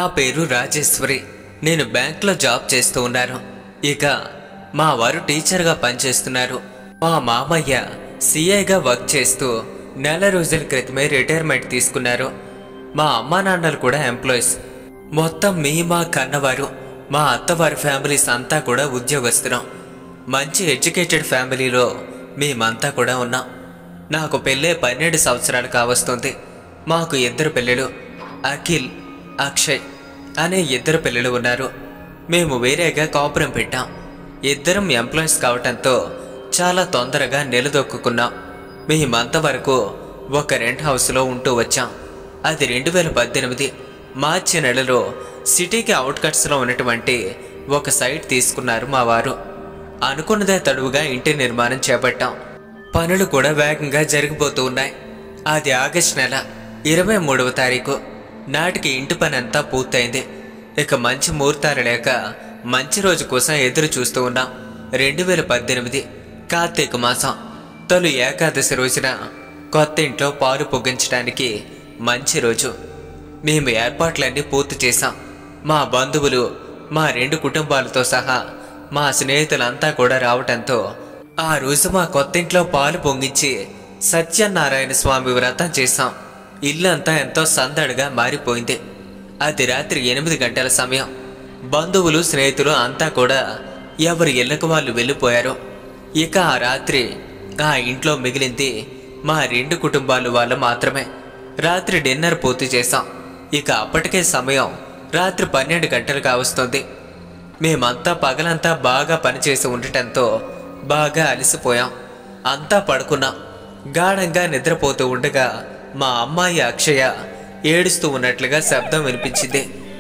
పేరు రాజేశ్వరి నేను బ్యాంక్లో జాబ్ చేస్తూ ఉన్నాను ఇక మా వారు టీచర్గా పనిచేస్తున్నారు మా మామయ్య సిఐగా వర్క్ చేస్తూ నెల రోజుల క్రితమే రిటైర్మెంట్ తీసుకున్నారు మా అమ్మా నాన్నలు కూడా ఎంప్లాయీస్ మొత్తం మీ మా కన్నవారు మా అత్తవారి ఫ్యామిలీస్ అంతా కూడా ఉద్యోగస్తులం మంచి ఎడ్యుకేటెడ్ ఫ్యామిలీలో మేమంతా కూడా ఉన్నాం నాకు పెళ్ళే పన్నెండు సంవత్సరాలు కావస్తుంది మాకు ఇద్దరు పిల్లలు అఖిల్ అక్షయ్ అనే ఇద్దరు పిల్లలు ఉన్నారు మేము వేరేగా కాపురం పెట్టాం ఇద్దరం ఎంప్లాయీస్ కావటంతో చాలా తొందరగా నిలదొక్కున్నాం మేమంతవరకు ఒక రెంట్ హౌస్లో ఉంటూ వచ్చాం అది రెండు వేల పద్దెనిమిది మార్చి నెలలో సిటీకి అవుట్కట్స్లో ఉన్నటువంటి ఒక సైట్ తీసుకున్నారు మా వారు అనుకున్నదే తడువుగా ఇంటి నిర్మాణం చేపట్టాం పనులు కూడా వేగంగా జరిగిపోతూ ఉన్నాయి అది ఆగస్టు నెల ఇరవై మూడవ తారీఖు నాటికి ఇంటి పని అంతా పూర్తయింది ఇక మంచి ముహూర్తాలు లేక మంచి రోజు కోసం ఎదురు చూస్తూ ఉన్నాం రెండు వేల పద్దెనిమిది కార్తీక మాసం తొలి ఏకాదశి రోజున కొత్త ఇంట్లో పాలు పొగించడానికి మంచి రోజు మేము ఏర్పాట్లన్నీ పూర్తి చేశాం మా బంధువులు మా రెండు కుటుంబాలతో సహా మా స్నేహితులంతా కూడా రావటంతో ఆ రోజు మా కొత్తింట్లో పాలు పొంగించి సత్యనారాయణ స్వామి వ్రతం చేశాం ఇల్లంతా ఎంతో సందడిగా మారిపోయింది అది రాత్రి ఎనిమిది గంటల సమయం బంధువులు స్నేహితులు అంతా కూడా ఎవరి ఇళ్లకు వాళ్ళు వెళ్ళిపోయారు ఇక ఆ రాత్రి ఆ ఇంట్లో మిగిలింది మా రెండు కుటుంబాలు వాళ్ళు మాత్రమే రాత్రి డిన్నర్ పూర్తి చేశాం ఇక అప్పటికే సమయం రాత్రి పన్నెండు గంటలు కావస్తుంది మేమంతా పగలంతా బాగా పనిచేసి ఉండటంతో బాగా అలసిపోయాం అంతా పడుకున్నాం గాఢంగా నిద్రపోతూ ఉండగా మా అమ్మాయి అక్షయ ఏడుస్తూ ఉన్నట్లుగా శబ్దం వినిపించింది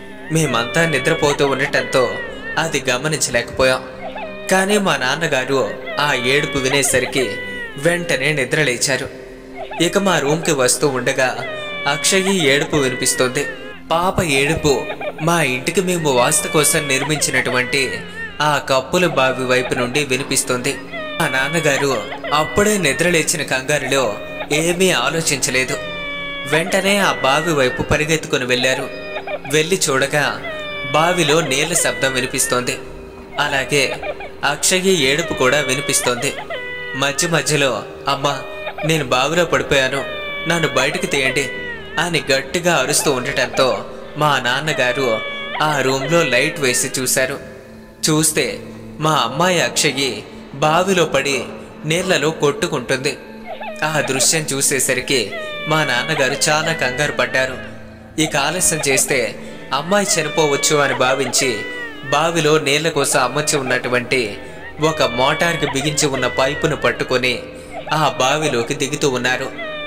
మేమంతా నిద్రపోతూ ఉండటంతో అది గమనించలేకపోయాం కానీ మా నాన్నగారు ఆ ఏడుపు వినేసరికి వెంటనే నిద్రలేచారు ఇక మా రూమ్కి వస్తూ ఉండగా అక్షయ్ ఏడుపు వినిపిస్తోంది పాప ఏడుపు మా ఇంటికి మేము వాస్తు కోసం నిర్మించినటువంటి ఆ కప్పుల బావి వైపు నుండి వినిపిస్తుంది మా నాన్నగారు అప్పుడే నిద్రలేచిన కంగారులో ఏమీ ఆలోచించలేదు వెంటనే ఆ బావి వైపు పరిగెత్తుకుని వెళ్ళారు వెళ్ళి చూడగా బావిలో నీళ్ల శబ్దం వినిపిస్తోంది అలాగే అక్షయ్ ఏడుపు కూడా వినిపిస్తోంది మధ్య మధ్యలో అమ్మా నేను బావిలో పడిపోయాను నన్ను బయటకు తీయండి అని గట్టిగా అరుస్తూ ఉండటంతో మా నాన్నగారు ఆ రూమ్లో లైట్ వేసి చూశారు చూస్తే మా అమ్మాయి అక్షయ్యి బావిలో పడి నీళ్లలో కొట్టుకుంటుంది ఆ దృశ్యం చూసేసరికి మా నాన్నగారు చాలా కంగారు పడ్డారు ఇక ఆలస్యం చేస్తే అమ్మాయి చనిపోవచ్చు అని భావించి బావిలో నీళ్ల కోసం అమర్చి ఉన్నటువంటి ఒక మోటార్కి బిగించి ఉన్న పైపును పట్టుకొని ఆ బావిలోకి దిగుతూ ఉన్నారు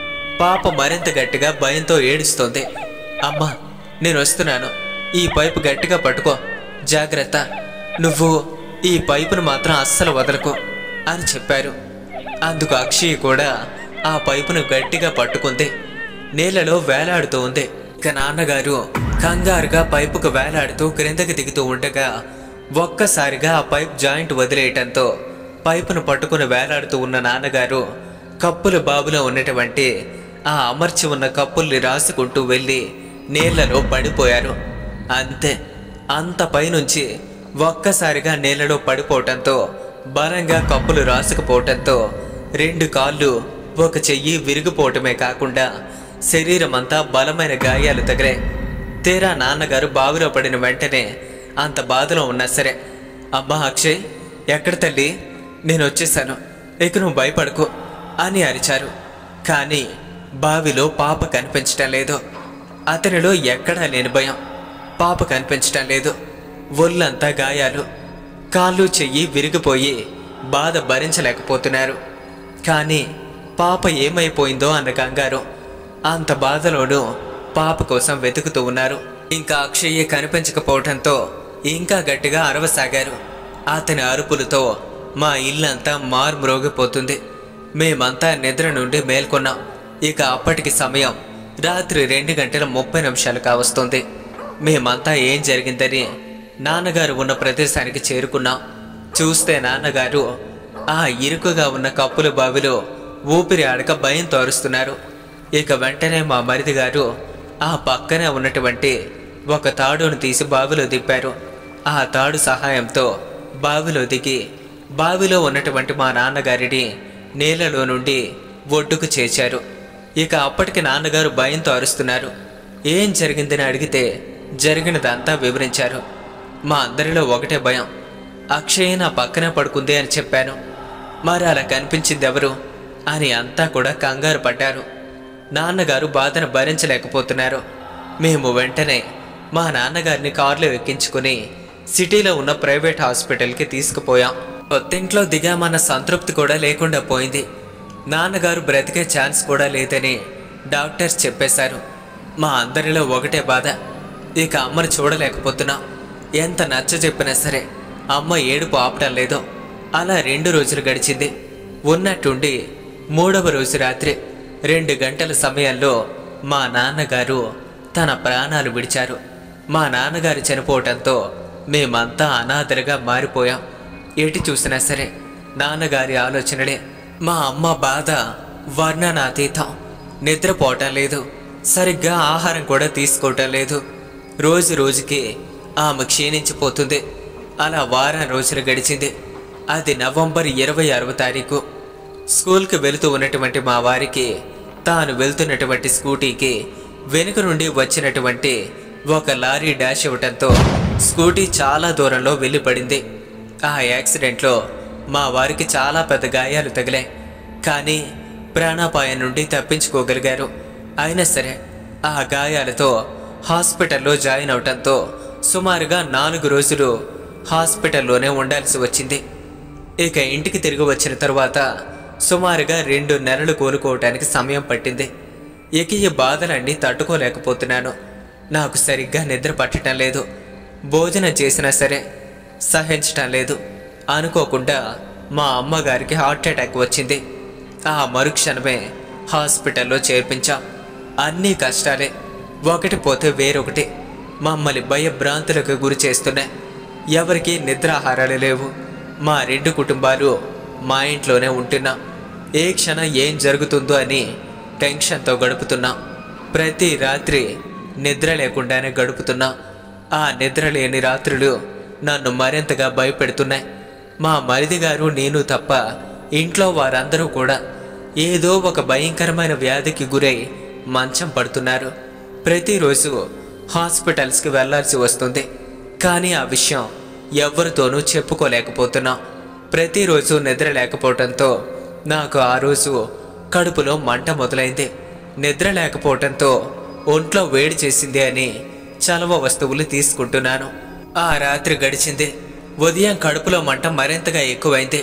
పాప మరింత గట్టిగా భయంతో ఏడుస్తోంది అమ్మా నేను వస్తున్నాను ఈ పైపు గట్టిగా పట్టుకో జాగ్రత్త నువ్వు ఈ పైపును మాత్రం అస్సలు వదలకు అని చెప్పారు అందుకు అక్షయ్ కూడా ఆ పైపును గట్టిగా పట్టుకుంది నీళ్లలో వేలాడుతూ ఉంది ఇక నాన్నగారు కంగారుగా పైపుకు వేలాడుతూ క్రిందకి దిగుతూ ఉండగా ఒక్కసారిగా ఆ పైప్ జాయింట్ వదిలేయటంతో పైపును పట్టుకుని వేలాడుతూ ఉన్న నాన్నగారు కప్పుల బాబులో ఉన్నటువంటి ఆ అమర్చి ఉన్న కప్పుల్ని రాసుకుంటూ వెళ్ళి నీళ్లలో పడిపోయారు అంతే అంత పైనుంచి ఒక్కసారిగా నీళ్లలో పడిపోవటంతో బలంగా కప్పులు రాసుకుపోవటంతో రెండు కాళ్ళు ఒక చెయ్యి విరిగిపోవటమే కాకుండా శరీరం అంతా బలమైన గాయాలు తగిలాయి తీరా నాన్నగారు బావిలో పడిన వెంటనే అంత బాధలో ఉన్నా సరే అమ్మా అక్షయ్ ఎక్కడ తల్లి నేను వచ్చేసాను ఇక నువ్వు భయపడకు అని అరిచారు కానీ బావిలో పాప కనిపించటం లేదు అతనిలో ఎక్కడా లేని భయం పాప కనిపించటం లేదు ఒళ్ళంతా గాయాలు కాళ్ళు చెయ్యి విరిగిపోయి బాధ భరించలేకపోతున్నారు కానీ పాప ఏమైపోయిందో అన్న కంగారు అంత బాధలోనూ పాప కోసం వెతుకుతూ ఉన్నారు ఇంకా అక్షయ్య కనిపించకపోవడంతో ఇంకా గట్టిగా అరవసాగారు అతని అరుపులతో మా ఇల్లంతా మార్మ్రోగిపోతుంది మేమంతా నిద్ర నుండి మేల్కొన్నాం ఇక అప్పటికి సమయం రాత్రి రెండు గంటల ముప్పై నిమిషాలు కావస్తుంది మేమంతా ఏం జరిగిందని నాన్నగారు ఉన్న ప్రదేశానికి చేరుకున్నాం చూస్తే నాన్నగారు ఆ ఇరుకుగా ఉన్న కప్పుల బావిలో ఊపిరి ఆడక భయం తోరుస్తున్నారు ఇక వెంటనే మా మరిది గారు ఆ పక్కనే ఉన్నటువంటి ఒక తాడును తీసి బావిలో దింపారు ఆ తాడు సహాయంతో బావిలో దిగి బావిలో ఉన్నటువంటి మా నాన్నగారిని నీళ్ళలో నుండి ఒడ్డుకు చేర్చారు ఇక అప్పటికి నాన్నగారు భయంతో అరుస్తున్నారు ఏం జరిగిందని అడిగితే జరిగినదంతా వివరించారు మా అందరిలో ఒకటే భయం అక్షయ్ నా పక్కనే పడుకుంది అని చెప్పాను మరి అలా కనిపించింది ఎవరు అని అంతా కూడా కంగారు పడ్డారు నాన్నగారు బాధను భరించలేకపోతున్నారు మేము వెంటనే మా నాన్నగారిని కారులో ఎక్కించుకుని సిటీలో ఉన్న ప్రైవేట్ హాస్పిటల్కి తీసుకుపోయాం కొత్తింట్లో దిగామన్న సంతృప్తి కూడా లేకుండా పోయింది నాన్నగారు బ్రతికే ఛాన్స్ కూడా లేదని డాక్టర్స్ చెప్పేశారు మా అందరిలో ఒకటే బాధ ఇక అమ్మను చూడలేకపోతున్నాం ఎంత నచ్చ చెప్పినా సరే అమ్మ ఏడుపు ఆపటం లేదు అలా రెండు రోజులు గడిచింది ఉన్నట్టుండి మూడవ రోజు రాత్రి రెండు గంటల సమయంలో మా నాన్నగారు తన ప్రాణాలు విడిచారు మా నాన్నగారు చనిపోవటంతో మేమంతా అనాథలుగా మారిపోయాం ఎటు చూసినా సరే నాన్నగారి ఆలోచనలే మా అమ్మ బాధ వర్ణనాతీతం నిద్రపోవటం లేదు సరిగ్గా ఆహారం కూడా తీసుకోవటం లేదు రోజు రోజుకి ఆమె క్షీణించిపోతుంది అలా వారం రోజులు గడిచింది అది నవంబర్ ఇరవై ఆరవ తారీఖు స్కూల్కి వెళుతూ ఉన్నటువంటి మా వారికి తాను వెళ్తున్నటువంటి స్కూటీకి వెనుక నుండి వచ్చినటువంటి ఒక లారీ డాష్ ఇవ్వటంతో స్కూటీ చాలా దూరంలో వెళ్ళిపడింది ఆ యాక్సిడెంట్లో మా వారికి చాలా పెద్ద గాయాలు తగిలాయి కానీ ప్రాణాపాయం నుండి తప్పించుకోగలిగారు అయినా సరే ఆ గాయాలతో హాస్పిటల్లో జాయిన్ అవటంతో సుమారుగా నాలుగు రోజులు హాస్పిటల్లోనే ఉండాల్సి వచ్చింది ఇక ఇంటికి తిరిగి వచ్చిన తరువాత సుమారుగా రెండు నెలలు కోలుకోవటానికి సమయం పట్టింది ఇక ఈ బాధలన్నీ తట్టుకోలేకపోతున్నాను నాకు సరిగ్గా నిద్ర పట్టడం లేదు భోజనం చేసినా సరే సహించటం లేదు అనుకోకుండా మా అమ్మగారికి హార్ట్ అటాక్ వచ్చింది ఆ మరుక్షణమే హాస్పిటల్లో చేర్పించాం అన్నీ కష్టాలే ఒకటి పోతే వేరొకటి మమ్మల్ని భయభ్రాంతులకు గురి చేస్తున్నాయి ఎవరికి నిద్రాహారాలు లేవు మా రెండు కుటుంబాలు మా ఇంట్లోనే ఉంటున్నాం ఏ క్షణం ఏం జరుగుతుందో అని టెన్షన్తో గడుపుతున్నాం ప్రతి రాత్రి నిద్ర లేకుండానే గడుపుతున్నాం ఆ నిద్ర లేని రాత్రులు నన్ను మరింతగా భయపెడుతున్నాయి మా మరిది గారు నేను తప్ప ఇంట్లో వారందరూ కూడా ఏదో ఒక భయంకరమైన వ్యాధికి గురై మంచం పడుతున్నారు ప్రతిరోజు హాస్పిటల్స్కి వెళ్ళాల్సి వస్తుంది కానీ ఆ విషయం ఎవరితోనూ చెప్పుకోలేకపోతున్నాం ప్రతిరోజు నిద్ర లేకపోవడంతో నాకు ఆ రోజు కడుపులో మంట మొదలైంది నిద్ర లేకపోవడంతో ఒంట్లో వేడి చేసింది అని చలవ వస్తువులు తీసుకుంటున్నాను ఆ రాత్రి గడిచింది ఉదయం కడుపులో మంట మరింతగా ఎక్కువైంది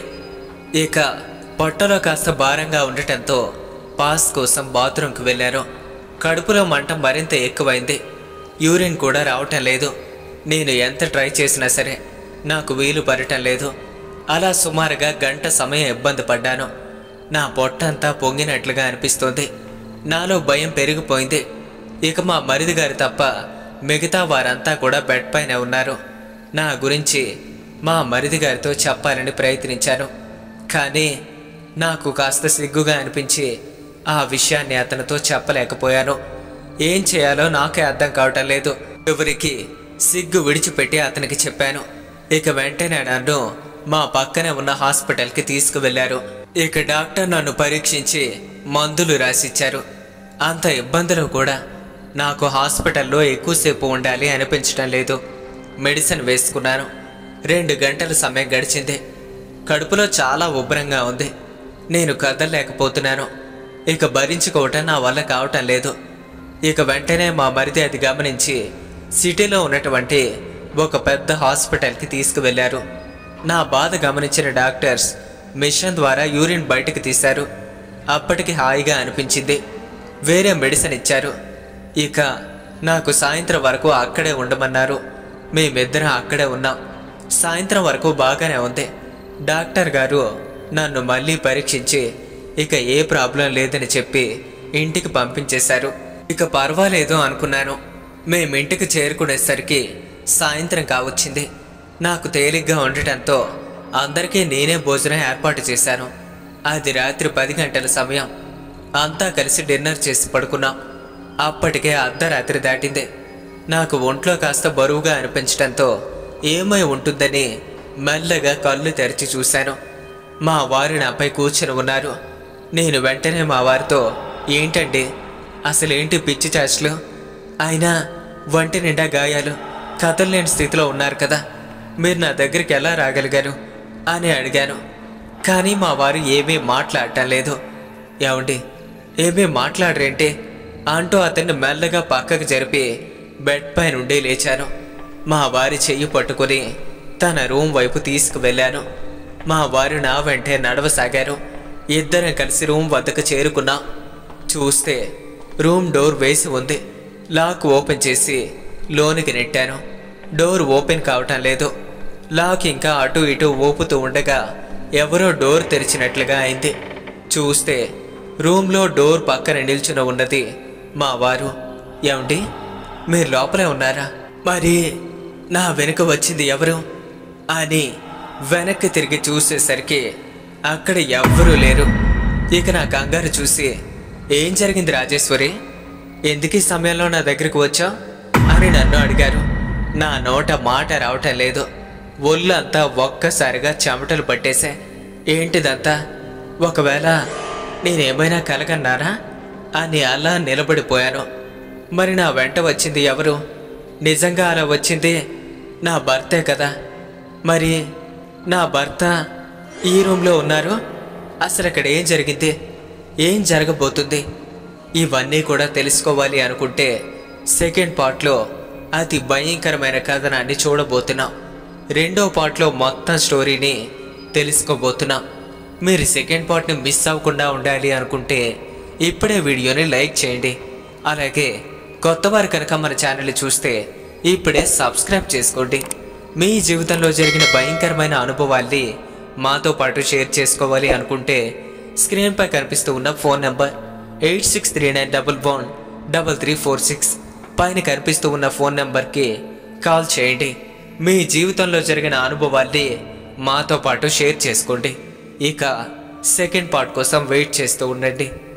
ఇక పొట్టలో కాస్త భారంగా ఉండటంతో పాస్ కోసం బాత్రూంకి వెళ్ళారు కడుపులో మంట మరింత ఎక్కువైంది యూరిన్ కూడా రావటం లేదు నేను ఎంత ట్రై చేసినా సరే నాకు వీలు పడటం లేదు అలా సుమారుగా గంట సమయం ఇబ్బంది పడ్డాను నా పొట్టంతా పొంగినట్లుగా అనిపిస్తోంది నాలో భయం పెరిగిపోయింది ఇక మా మరిది గారు తప్ప మిగతా వారంతా కూడా బెడ్ పైన ఉన్నారు నా గురించి మా మరిది గారితో చెప్పాలని ప్రయత్నించాను కానీ నాకు కాస్త సిగ్గుగా అనిపించి ఆ విషయాన్ని అతనితో చెప్పలేకపోయాను ఏం చేయాలో నాకే అర్థం కావటం లేదు ఎవరికి సిగ్గు విడిచిపెట్టి అతనికి చెప్పాను ఇక వెంటనే నన్ను మా పక్కనే ఉన్న హాస్పిటల్కి తీసుకువెళ్లారు ఇక డాక్టర్ నన్ను పరీక్షించి మందులు రాసిచ్చారు అంత ఇబ్బందులు కూడా నాకు హాస్పిటల్లో ఎక్కువసేపు ఉండాలి అనిపించటం లేదు మెడిసిన్ వేసుకున్నాను రెండు గంటల సమయం గడిచింది కడుపులో చాలా ఉబ్బరంగా ఉంది నేను కదలలేకపోతున్నాను ఇక భరించుకోవటం నా వల్ల కావటం లేదు ఇక వెంటనే మా మరిది అది గమనించి సిటీలో ఉన్నటువంటి ఒక పెద్ద హాస్పిటల్కి తీసుకువెళ్లారు నా బాధ గమనించిన డాక్టర్స్ మిషన్ ద్వారా యూరిన్ బయటకు తీశారు అప్పటికి హాయిగా అనిపించింది వేరే మెడిసిన్ ఇచ్చారు ఇక నాకు సాయంత్రం వరకు అక్కడే ఉండమన్నారు మేమిద్దరం అక్కడే ఉన్నాం సాయంత్రం వరకు బాగానే ఉంది డాక్టర్ గారు నన్ను మళ్ళీ పరీక్షించి ఇక ఏ ప్రాబ్లం లేదని చెప్పి ఇంటికి పంపించేశారు ఇక పర్వాలేదు అనుకున్నాను మేము ఇంటికి చేరుకునేసరికి సాయంత్రం కావచ్చింది నాకు తేలిగ్గా ఉండటంతో అందరికీ నేనే భోజనం ఏర్పాటు చేశాను అది రాత్రి పది గంటల సమయం అంతా కలిసి డిన్నర్ చేసి పడుకున్నాం అప్పటికే అర్ధరాత్రి దాటింది నాకు ఒంట్లో కాస్త బరువుగా అనిపించడంతో ఏమై ఉంటుందని మెల్లగా కళ్ళు తెరిచి చూశాను మా వారు నాపై కూర్చుని ఉన్నారు నేను వెంటనే మా వారితో ఏంటండి అసలేంటి పిచ్చి చాచులు అయినా వంటి నిండా గాయాలు కథలేని స్థితిలో ఉన్నారు కదా మీరు నా దగ్గరికి ఎలా రాగలిగారు అని అడిగాను కానీ మా వారు ఏమీ మాట్లాడటం లేదు ఏమండి ఏమీ మాట్లాడరేంటి అంటూ అతన్ని మెల్లగా పక్కకు జరిపి బెడ్ పై నుండి లేచాను మా వారి చెయ్యి పట్టుకుని తన రూమ్ వైపు తీసుకువెళ్ళాను మా వారు నా వెంటే నడవసాగారు ఇద్దరం కలిసి రూమ్ వద్దకు చేరుకున్నాం చూస్తే రూమ్ డోర్ వేసి ఉంది లాక్ ఓపెన్ చేసి లోనికి నెట్టాను డోర్ ఓపెన్ కావటం లేదు లాక్ ఇంకా అటు ఇటు ఊపుతూ ఉండగా ఎవరో డోర్ తెరిచినట్లుగా అయింది చూస్తే రూమ్లో డోర్ పక్కన నిల్చుని ఉన్నది మా వారు ఏమండి మీరు లోపలే ఉన్నారా మరి నా వెనుక వచ్చింది ఎవరు అని వెనక్కి తిరిగి చూసేసరికి అక్కడ ఎవ్వరూ లేరు ఇక నా కంగారు చూసి ఏం జరిగింది రాజేశ్వరి ఎందుకు ఈ సమయంలో నా దగ్గరికి వచ్చా అని నన్ను అడిగారు నా నోట మాట రావటం లేదు ఒళ్ళంతా ఒక్కసారిగా చెమటలు పట్టేశా ఏంటిదంతా ఒకవేళ నేనేమైనా కలగన్నారా అని అలా నిలబడిపోయాను మరి నా వెంట వచ్చింది ఎవరు నిజంగా అలా వచ్చింది నా భర్తే కదా మరి నా భర్త ఈ రూమ్లో ఉన్నారు అసలు అక్కడ ఏం జరిగింది ఏం జరగబోతుంది ఇవన్నీ కూడా తెలుసుకోవాలి అనుకుంటే సెకండ్ పార్ట్లో అతి భయంకరమైన కథనాన్ని చూడబోతున్నాం రెండో పార్ట్లో మొత్తం స్టోరీని తెలుసుకోబోతున్నాం మీరు సెకండ్ పార్ట్ని మిస్ అవ్వకుండా ఉండాలి అనుకుంటే ఇప్పుడే వీడియోని లైక్ చేయండి అలాగే కొత్త వారు కనుక మన ఛానల్ చూస్తే ఇప్పుడే సబ్స్క్రైబ్ చేసుకోండి మీ జీవితంలో జరిగిన భయంకరమైన అనుభవాల్ని మాతో పాటు షేర్ చేసుకోవాలి అనుకుంటే స్క్రీన్పై కనిపిస్తూ ఉన్న phone number eight six three nine double one double three four six పైన కనిపిస్తూ ఉన్న ఫోన్ నెంబర్కి కాల్ చేయండి మీ జీవితంలో జరిగిన అనుభవాల్ని మాతో పాటు షేర్ చేసుకోండి ఇక సెకండ్ పార్ట్ కోసం వెయిట్ చేస్తూ ఉండండి